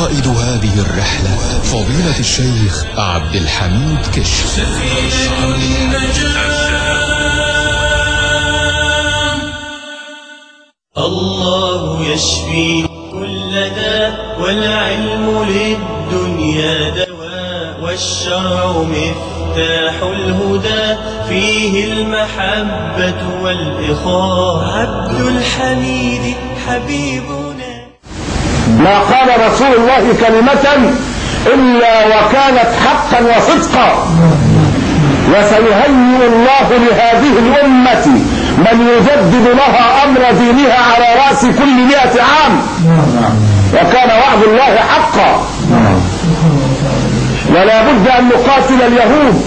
قائد هذه الرحلة فضيلة الشيخ عبد الحميد كشف الله يشفي كل داء والعلم للدنيا دواء والشرع مفتاح الهدى فيه المحبة والإخاء عبد الحميد حبيبنا ما قال رسول الله كلمة إلا وكانت حقا وصدقا وسيهيئ الله لهذه الأمة من يجدد لها أمر دينها على رأس كل مئة عام وكان وعد الله حقا ولا بد أن نقاتل اليهود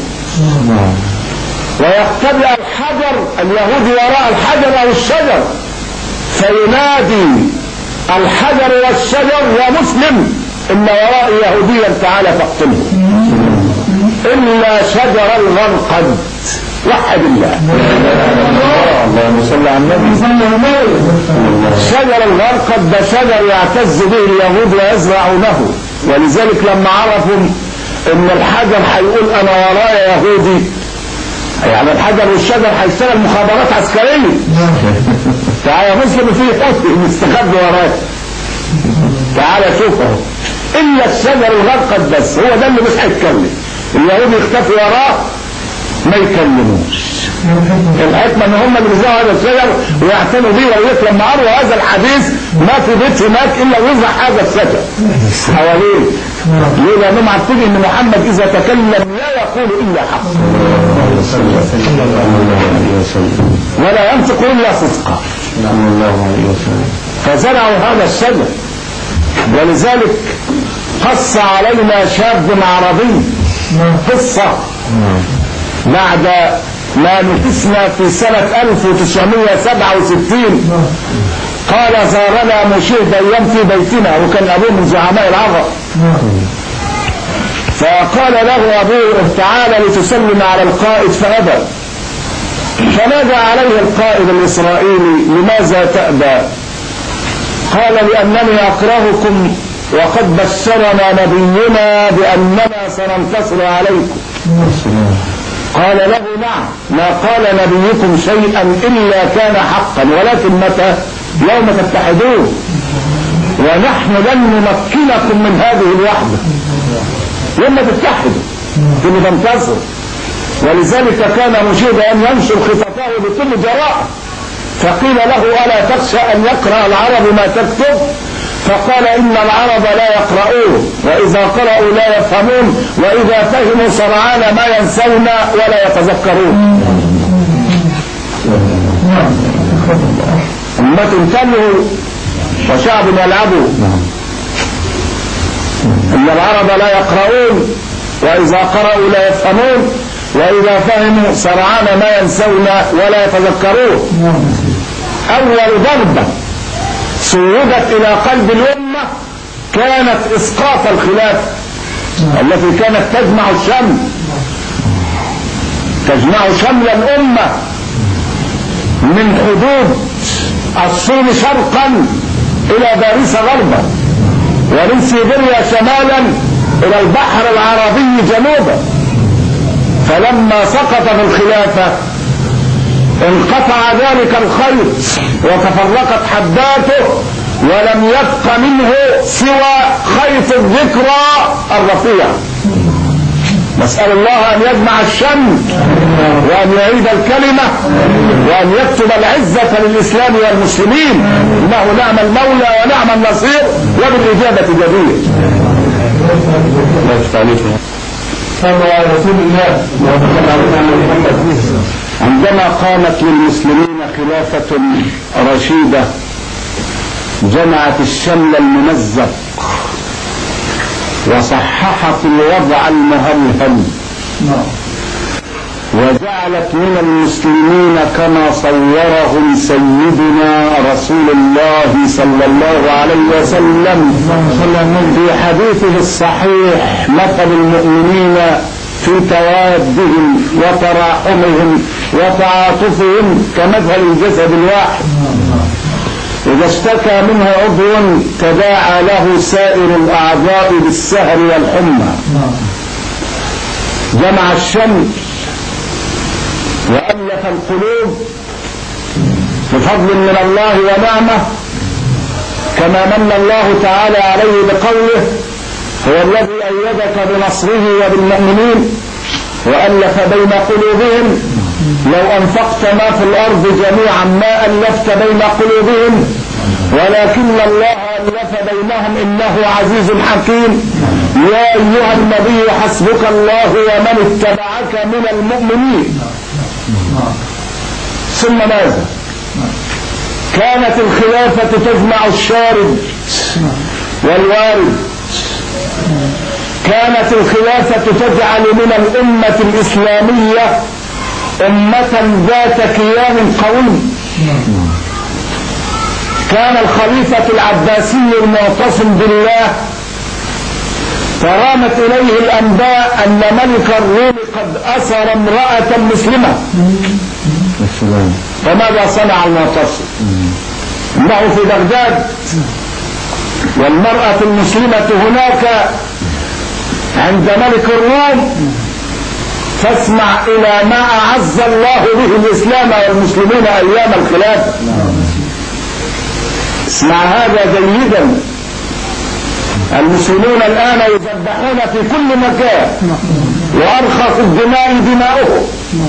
ويختبئ الحجر اليهود وراء الحجر أو الشجر فينادي الحجر والشجر يا مسلم إن ورائي يهوديا تعالى فاقتله إلا شجر الغرقد وحد الله اللهم صل على النبي شجر الغرقد ده شجر يعتز به اليهود ويزرعونه ولذلك لما عرفوا ان الحجر هيقول انا ورايا يهودي يعني الحجر والشجر هيشتغل مخابرات عسكريه تعالى يا مسلم في يهودي مستخبي وراك تعالى شوف اهو الا الشجر الغرقد بس هو ده اللي مش هيتكلم اليهود يختفي وراه ما يكلموش الحكمة ان هم اللي بيزرعوا هذا الشجر ويعتنوا بيه ولذلك لما قروا هذا الحديث ما في بيت هناك الا ويزرع هذا الشجر حواليه ليه لانهم عارفين ان محمد اذا تكلم لا يقول الا حق ولا ينطق الا صدقا فزرعوا هذا الشجر ولذلك قص علينا شاب عربي قصة بعد ما نفسنا في سنة 1967 قال زارنا مشير ايام في بيتنا وكان ابوه من زعماء العرب فقال له ابوه تعالى لتسلم على القائد فابى فنادى عليه القائد الاسرائيلي لماذا تأبى قال لانني اكرهكم وقد بشرنا نبينا باننا سننتصر عليكم قال له نعم ما قال نبيكم شيئا إلا كان حقا ولكن متى يوم تتحدون ونحن لن نمكنكم من هذه الوحدة لما تتحدوا ثم تنتصر ولذلك كان مشير أن ينشر خططه بكل جراءة فقيل له ألا تخشى أن يقرأ العرب ما تكتب فقال إن العرب لا يقرؤون وإذا قرأوا لا يفهمون وإذا فهموا سرعان ما ينسون ولا يتذكرون أمة تنتبهوا وشعب يلعبوا إن العرب لا يقرؤون وإذا قرأوا لا يفهمون وإذا فهموا سرعان ما ينسون ولا يتذكرون أول ضربة صوبت إلى قلب الأمة كانت إسقاط الخلافة التي كانت تجمع الشمل تجمع شمل الأمة من حدود الصين شرقا إلى باريس غربا ومن سيبيريا شمالا إلى البحر العربي جنوبا فلما سقط في الخلافة انقطع ذلك الخيط وتفرقت حداته ولم يبق منه سوى خيط الذكرى الرفيع نسأل الله أن يجمع الشمل وأن يعيد الكلمة وأن يكتب العزة للإسلام والمسلمين إنه نعم المولى ونعم النصير وبالإجابة جدير صلى على رسول الله عندما قامت للمسلمين خلافة رشيدة جمعت الشمل الممزق وصححت الوضع المهلهل وجعلت من المسلمين كما صورهم سيدنا رسول الله صلى الله عليه وسلم في حديثه الصحيح مثل المؤمنين في توادهم وتراحمهم وتعاطفهم كمثل الجسد الواحد إذا اشتكى منه عضو تداعى له سائر الأعضاء بالسهر والحمى جمع الشمل وألف القلوب بفضل من الله ونعمة كما من الله تعالى عليه بقوله هو الذي أيدك بنصره وبالمؤمنين وألف بين قلوبهم لو أنفقت ما في الأرض جميعا ما ألفت بين قلوبهم ولكن الله ألف بينهم إنه عزيز حكيم يا أيها النبي حسبك الله ومن اتبعك من المؤمنين ثم ماذا كانت الخلافة تجمع الشارد والوارد كانت الخلافة تجعل من الأمة الإسلامية أمة ذات كيان قوي كان الخليفة العباسي المعتصم بالله فرامت إليه الأنباء أن ملك الروم قد أسر امرأة مسلمة فماذا صنع المعتصم انه في بغداد والمرأة المسلمة هناك عند ملك الروم فاسمع إلى ما أعز الله به الإسلام والمسلمين أيام الخلافة اسمع هذا جيدا المسلمون الآن يذبحون في كل مكان وأرخص الدماء دماؤهم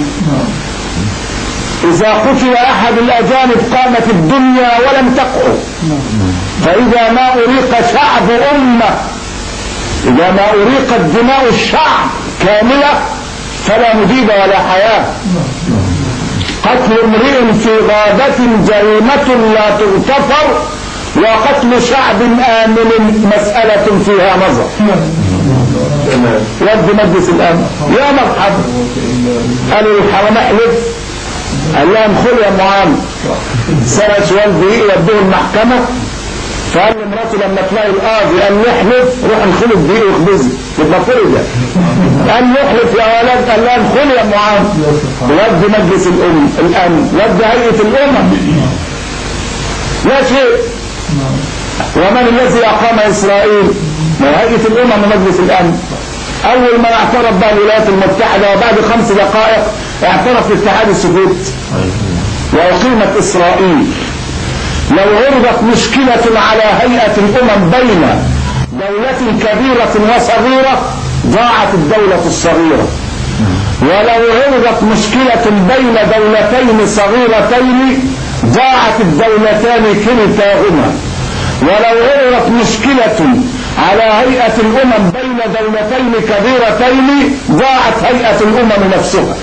إذا قتل أحد الأجانب قامت الدنيا ولم تقعد فإذا ما أريق شعب أمة إذا ما أريقت دماء الشعب كاملة فلا مجيب ولا حياة قتل امرئ في غابة جريمة لا تغتفر وقتل شعب آمن مسألة فيها نظر ود مجلس الأمن يا مرحبا قالوا الحرام احلف قال لهم خذ يا معاذ سنة والدي يودوه المحكمة فقال لمراته لما تلاقي القاضي قال نحلف روح نخلف دقيق واخبزي يبقى فرجة قال نحلف يا ولد قال لها ادخل يا معاذ ود مجلس الأم الأمن ود هيئة الأمم لا شيء ومن الذي أقام إسرائيل ما هيئة الأمم ومجلس الأمن أول ما اعترف بها الولايات المتحدة وبعد خمس دقائق اعترف الاتحاد السوفيتي وأقيمت إسرائيل لو عرضت مشكلة على هيئة الأمم بين دولة كبيرة وصغيرة ضاعت الدولة الصغيرة ولو عرضت مشكلة بين دولتين صغيرتين ضاعت الدولتان كلتاهما ولو عرضت مشكلة على هيئة الأمم بين دولتين كبيرتين ضاعت هيئة الأمم نفسها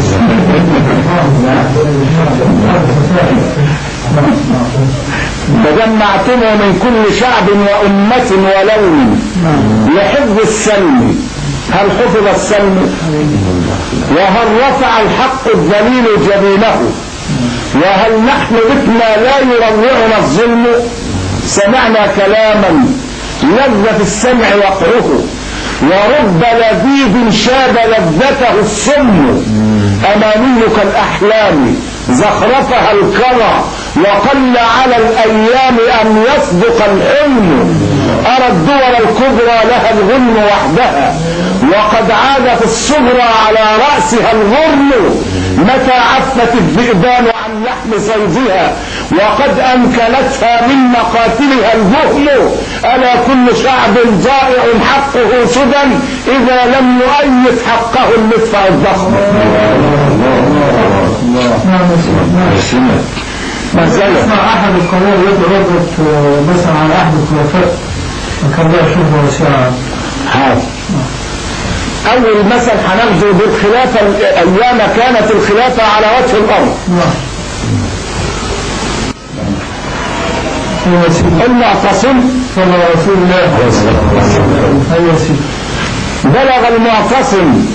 تجمعتم من كل شعب وأمة ولون لحفظ السلم هل حفظ السلم وهل رفع الحق الذليل جبينه وهل نحن بتنا لا يروعنا الظلم سمعنا كلاما لذة السمع وقعه ورب لذيذ شاب لذته السم أماني كالأحلام زخرفها الكرى وقل على الأيام أن يصدق الحلم أرى الدول الكبرى لها الغنم وحدها وقد عاد في الصغرى على رأسها الغرم متى عفت الذئبان عن لحم صيدها وقد أمكنتها من مقاتلها الجهل ألا كل شعب ضائع حقه سدى إذا لم يؤيد حقه المدفع الضخم ما اسمع احد القوار يدعو رجل مثلا على احد الخلفاء وكان لا شبهه وسعه حاضر أول مثل هناخده بالخلافة أيام كانت الخلافة على وجه الأرض ايوه سيدي المعتصم صلى رسول الله ايوه سيدي بلغ المعتصم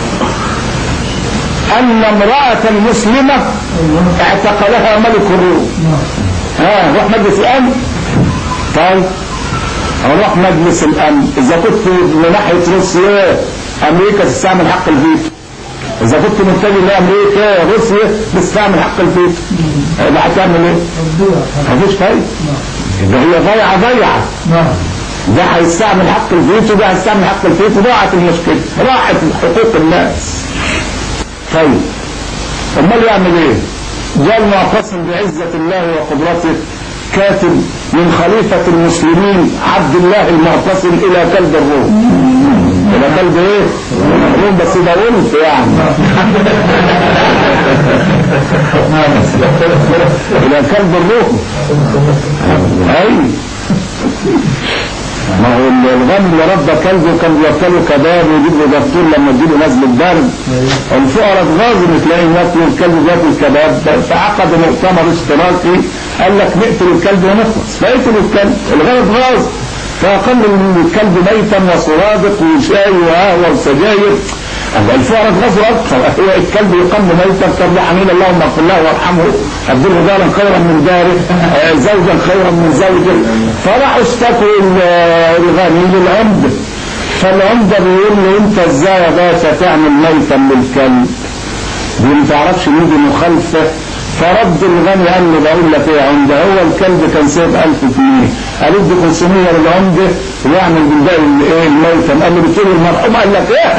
أن امرأة مسلمة اعتقلها ملك الروم ها روح مجلس الأمن طيب اروح مجلس الأمن إذا كنت من ناحية روسيا أمريكا تستعمل حق الفيتو اذا كنت متجه لامريكا روسيا بتستعمل حق الفيتو يبقى هتعمل ايه؟ مفيش فايده يبقى هي ضيعه ضيعه نعم ده هيستعمل حق الفيتو ده هيستعمل حق الفيتو ضاعت المشكله راحت حقوق الناس طيب امال يعمل ايه؟ جاء المعتصم بعزة الله وقدرته كاتب من خليفة المسلمين عبد الله المعتصم إلى كلب الروم إلى كلب إيه؟ الروم بس ده ولف يعني إلى كلب الروم أي ما هو الغني اللي ربى كلبه كان بياكله كباب ويجيب له دفتور لما تجيله نزل البرد الفقراء اتغاظوا تلاقيهم ياكلوا الكلب بياكل كباب فعقدوا مؤتمر اشتراكي قال لك نقتل الكلب ونخلص فقتلوا الكلب الغني اتغاظ فأقل الكلب ميتا وسرادق وشاي وقهوة وسجاير الفقراء اتغاظوا اكثر هو الكلب يقم ميتا طب يا حميد اللهم اغفر له وارحمه ابدله دارا خيرا من داره آه، زوجا خيرا من زوجه فراحوا اشتكوا ال- الغني للعمده فالعمده بيقول له انت ازاي يا باشا تعمل ميتا للكلب دي ما تعرفش مين دي مخالفه فرد الغني قال له بقول لك ايه يا عمده هو الكلب كان سايب 1000 جنيه قال ادي 500 للعمده ويعمل بالباقي الايه الميتم قال له بتقول المرحوم قال لك ايه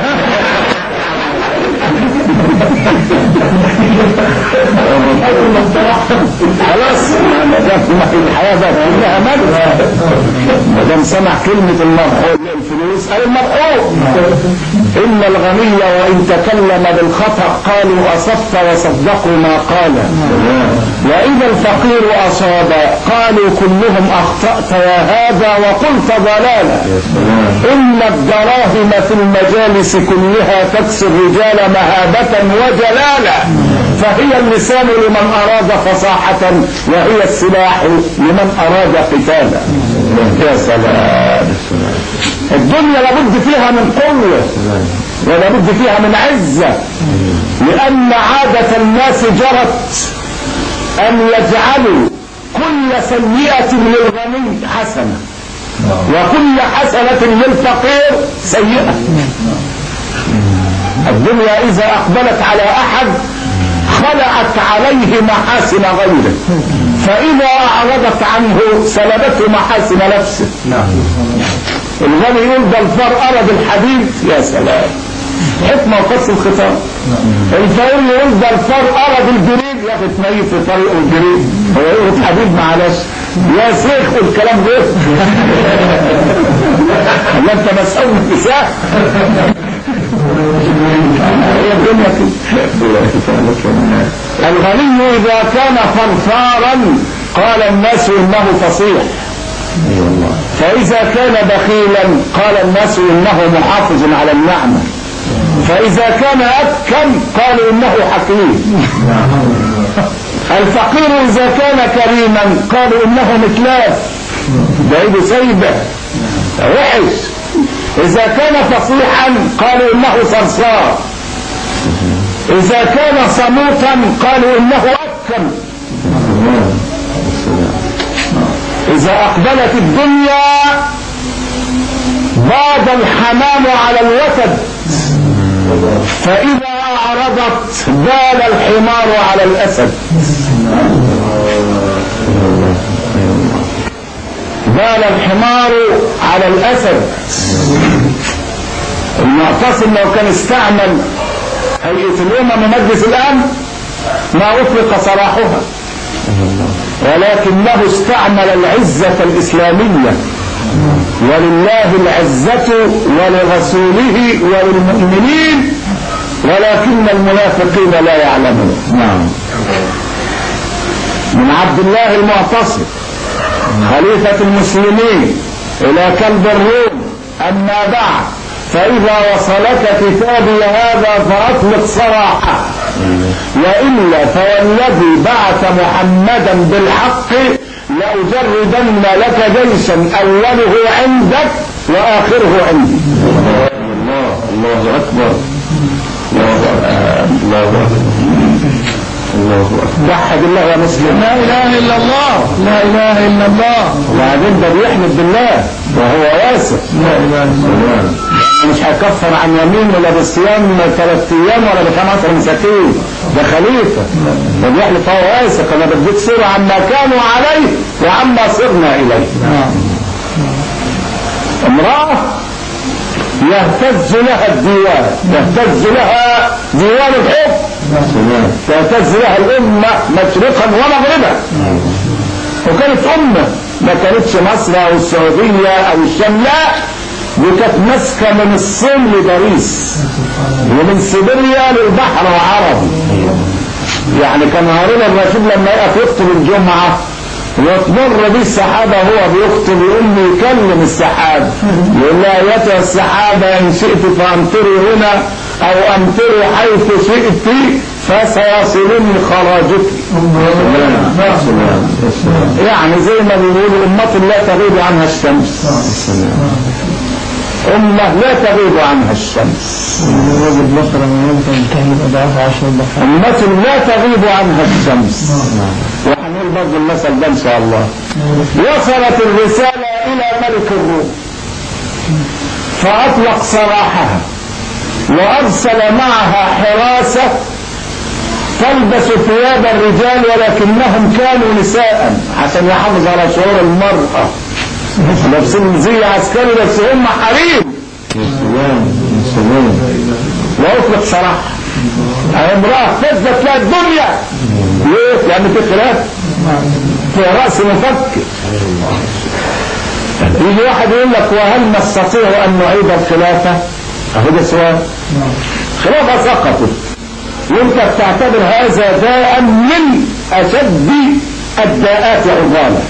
خلاص ما دام الحياه بقت كلها مجد ما دام سمع كلمه المرحوم الفلوس قال المرحوم ان الغني وان تكلم بالخطا قالوا اصبت وصدقوا ما قال واذا الفقير اصاب قالوا كلهم اخطات يا هذا وقلت ضلالا ان الدراهم في المجالس كلها تكسي الرجال مهابه وجلالا فهي اللسان لمن أراد فصاحة وهي السلاح لمن أراد قتالا يا سلام الدنيا لابد فيها من قوة ولابد فيها من عزة لأن عادة الناس جرت أن يجعلوا كل سيئة للغني حسنة وكل حسنة للفقير سيئة الدنيا إذا أقبلت على أحد خلعت عليه محاسن غيره فإذا أعرضت عنه سلبته محاسن نفسه الغني يقول ده الفار أرد الحديد يا سلام حكمة وقص الخطاب الفقير يقول ده الفار أرد الجريد يا أخي تميت في طريقه الجريد هو يقول حديد معلش يا شيخ والكلام ده ولا انت مسؤول نساء هي الدنيا كده الغني اذا كان فرفارا قال الناس انه فصيح فاذا كان بخيلا قال الناس انه محافظ على النعمه فاذا كان ابكم قالوا انه حكيم الفقير اذا كان كريما قالوا انه متلاف ده ايده سايبه وحش اذا كان فصيحا قالوا انه صرصار اذا كان صموتا قالوا انه ابكم اذا اقبلت الدنيا باد الحمام على الوتد فاذا اعرضت بال الحمار على الاسد بال الحمار على الاسد المعتصم لو كان استعمل هيئة الأمم ومجلس الأمن ما أطلق سراحها ولكنه استعمل العزة الإسلامية ولله العزة ولرسوله وللمؤمنين ولكن المنافقين لا يعلمون نعم من عبد الله المعتصم خليفة المسلمين إلى كلب الروم أما بعد فإذا وصلك كتابي هذا فأطلق سراحه وإلا فوالذي بعث محمدا بالحق لأجردن لك جيشا أوله عندك وآخره عندي الله الله أكبر الله أكبر الله أكبر الله أكبر وحد الله يا مسلم لا إله إلا الله لا إله إلا الله وبعدين ده بيحمد بالله وهو واسع لا إله إلا الله مش هيكفر عن يمين ولا بالصيام ثلاث ايام ولا بكام عشر مساكين ده خليفه ده بيحلف هو واثق انا بديك صوره عما كانوا عليه وعما صرنا اليه امراه يهتز لها الديوان يهتز لها ديوان الحب تهتز لها الامه مشرقا ومغربا وكانت امه ما كانتش مصر او السعوديه او الشام لا دي كانت ماسكه من الصين لباريس ومن سيبيريا للبحر العربي يعني كان هارون الرشيد لما يقف يخطب الجمعه وتمر بيه السحابه وهو بيخطب يقول لي يكلم السحابه يقول لها ايتها السحابه ان شئت فامطري هنا او امطري حيث شئت فسيصلني خراجك يعني زي ما بيقولوا أمة لا تغيب عنها الشمس أمة لا تغيب عنها الشمس الراجل مثلا ممكن تهلك أضعاف عشر ضعف أمة لا تغيب عنها الشمس وهنقول برضه المثل ده إن شاء الله وصلت الرسالة إلى ملك الروم فأطلق سراحها وأرسل معها حراسة تلبس ثياب الرجال ولكنهم كانوا نساء عشان يحافظ على شعور المرأة لابسين زي عسكري بس هم حريم واطلق سراح امرأة فزت لها الدنيا ليه؟ لأن في خلاف في رأس مفكر يجي واحد يقول لك وهل نستطيع أن نعيد الخلافة؟ أهو ده سؤال خلافة سقطت وانت بتعتبر هذا داء من اشد الداءات عضالا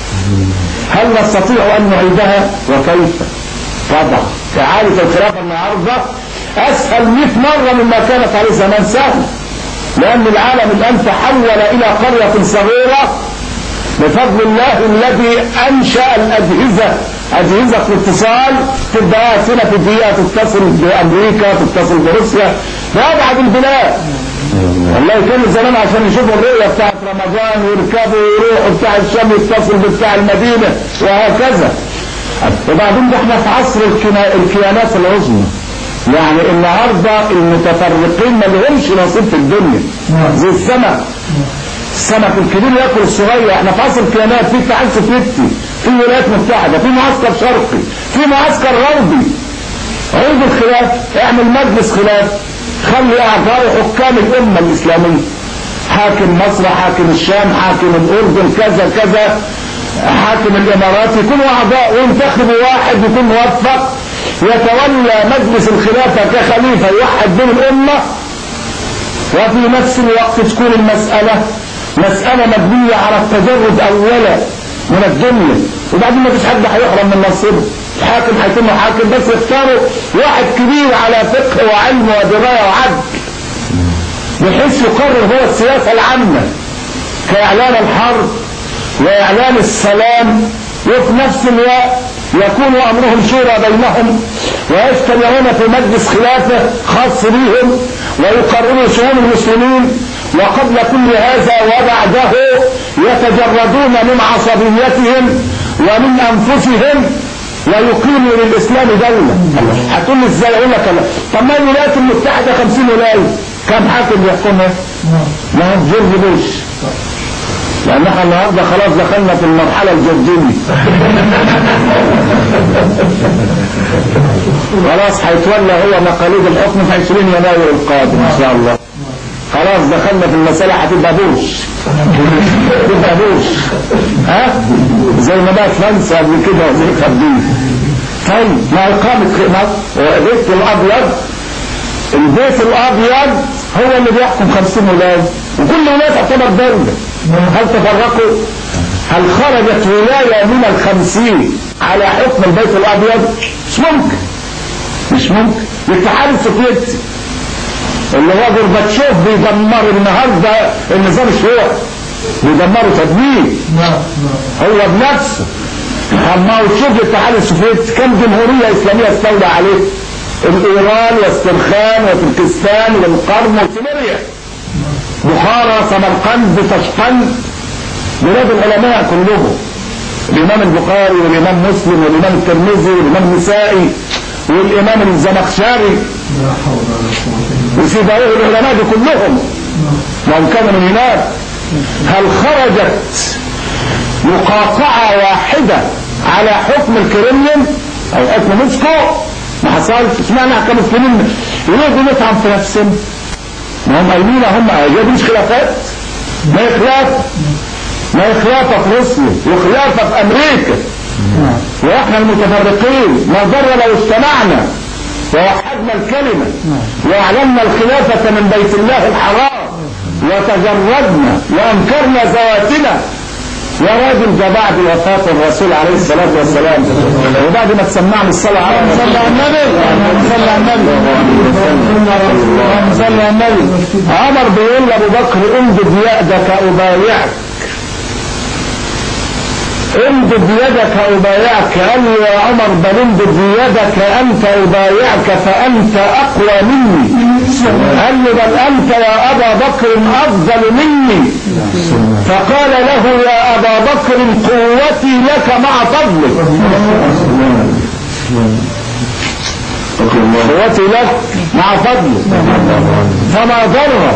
هل نستطيع ان نعيدها وكيف طبعا اعاده الخلافه النهارده اسهل 100 مره مما كانت عليه زمان سهل لان العالم الان تحول الى قريه صغيره بفضل الله الذي انشا الاجهزه اجهزه الاتصال تبقى هنا في الدقيقه تتصل بامريكا تتصل بروسيا بابعد البلاد والله كان زمان عشان يشوفوا الرؤيه بتاعت رمضان ويركبوا ويروحوا بتاع الشام يتصل بتاع المدينه وهكذا وبعدين ده احنا في عصر الكنا- الكيانات العظمى يعني النهارده المتفرقين ما لهمش نصيب في الدنيا زي السمك السمك الكبير ياكل الصغير احنا في عصر الكيانات في اتحاد سوفيتي في ولايات متحده في معسكر شرقي في معسكر غربي عيد الخلاف اعمل مجلس خلاف خلي اعضاء حكام الامه الاسلاميه حاكم مصر حاكم الشام حاكم الاردن كذا كذا حاكم الامارات يكونوا اعضاء وينتخبوا واحد يكون موفق يتولى مجلس الخلافه كخليفه يوحد بين الامه وفي نفس الوقت تكون المسألة مسألة مبنية على التجرد أولا من الدنيا وبعدين ما فيش حد هيحرم من نصيبه الحاكم هيكون حاكم بس يختاروا واحد كبير على فقه وعلم ودراية وعدل بحيث يقرر هو السياسة العامة كإعلان الحرب وإعلان السلام وفي نفس الوقت يكون أمرهم شورى بينهم ويجتمعون في مجلس خلافة خاص بهم ويقرروا شؤون المسلمين وقبل كل هذا وبعده يتجردون من عصبيتهم ومن أنفسهم ويقيموا للإسلام دولة هتقول لي ازاي اقول لك أنا. طب ما الولايات المتحدة 50 ولاية كم حاكم بيحكمها؟ ما هو جورج بوش لان احنا النهارده خلاص دخلنا في المرحله الجديه خلاص هيتولى هو مقاليد الحكم في 20 يناير القادم ان شاء الله خلاص دخلنا في المسألة هتبقى بوش تبقى بوش ها زي ما بقى فرنسا قبل كده زي خبيث طيب مع إقامة البيت الأبيض البيت الأبيض هو اللي بيحكم 50 ولاية وكل ولاية تعتبر دولة هل تفرقوا هل خرجت ولاية من الخمسين على حكم البيت الأبيض مش ممكن مش ممكن الاتحاد السوفيتي اللي هو جورباتشوف بيدمر النهارده النظام الشيوعي بيدمره تدمير هو بنفسه اما تشوف الاتحاد السوفيتي كم جمهوريه اسلاميه استولى عليه الايران واسترخان وتركستان والقرم وسيبيريا بخارى سمرقند تشقند بلاد العلماء كلهم الامام البخاري والامام مسلم والامام الترمذي والامام النسائي والإمام الزمخشري لا حول ولا قوة إلا وفي بقية العلماء دي كلهم لو كانوا من هناك هل خرجت مقاطعة واحدة على حكم الكرملين أو حكم موسكو ما حصلش اشمعنى كمسلمين يريدوا نفهم في نفسنا ما هم قايلين هم دي مش خلافات ما هي خلافة ما هي خلافة في روسيا وخلافة في أمريكا واحنا المتفرقين ما ضر لو اجتمعنا ووحدنا الكلمة واعلنا الخلافة من بيت الله الحرام وتجردنا وانكرنا ذواتنا يا راجل ده بعد وفاة الرسول عليه الصلاة والسلام وبعد ما تسمعنا الصلاة على صلى على النبي صلى على النبي صلى على النبي عمر بيقول لأبو بكر امدد يدك أبايعك امدد يدك أبايعك قال له يا عمر بل امدد يدك أنت أبايعك فأنت أقوى مني قال له بل أنت يا أبا بكر أفضل مني فقال له يا أبا بكر قوتي لك مع فضلك قوتي لك مع فضلك فما ضر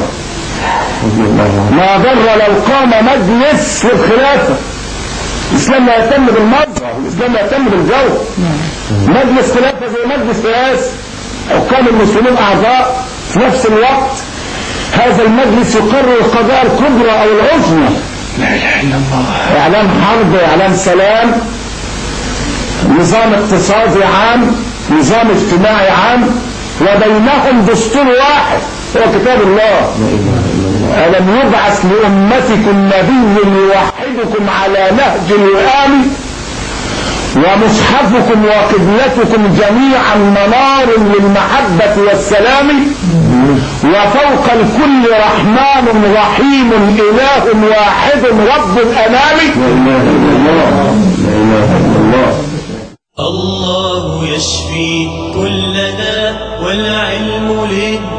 ما ضر لو قام مجلس للخلافة الإسلام لا يهتم بالمظهر الإسلام لا يهتم بالجو مجلس خلافة زي مجلس رئاسة حكام المسلمين أعضاء في نفس الوقت هذا المجلس يقرر القضايا الكبرى أو العظمى لا إله إلا الله إعلان حرب إعلان سلام نظام اقتصادي عام نظام اجتماعي عام وبينهم دستور واحد هو كتاب الله ألم يبعث لأمتكم نبي يوحدكم على نهج الوئام ومصحفكم وقبلتكم جميعا منار للمحبة والسلام وفوق الكل رحمن رحيم إله واحد رب الأنام الله يشفي كل داء والعلم للدين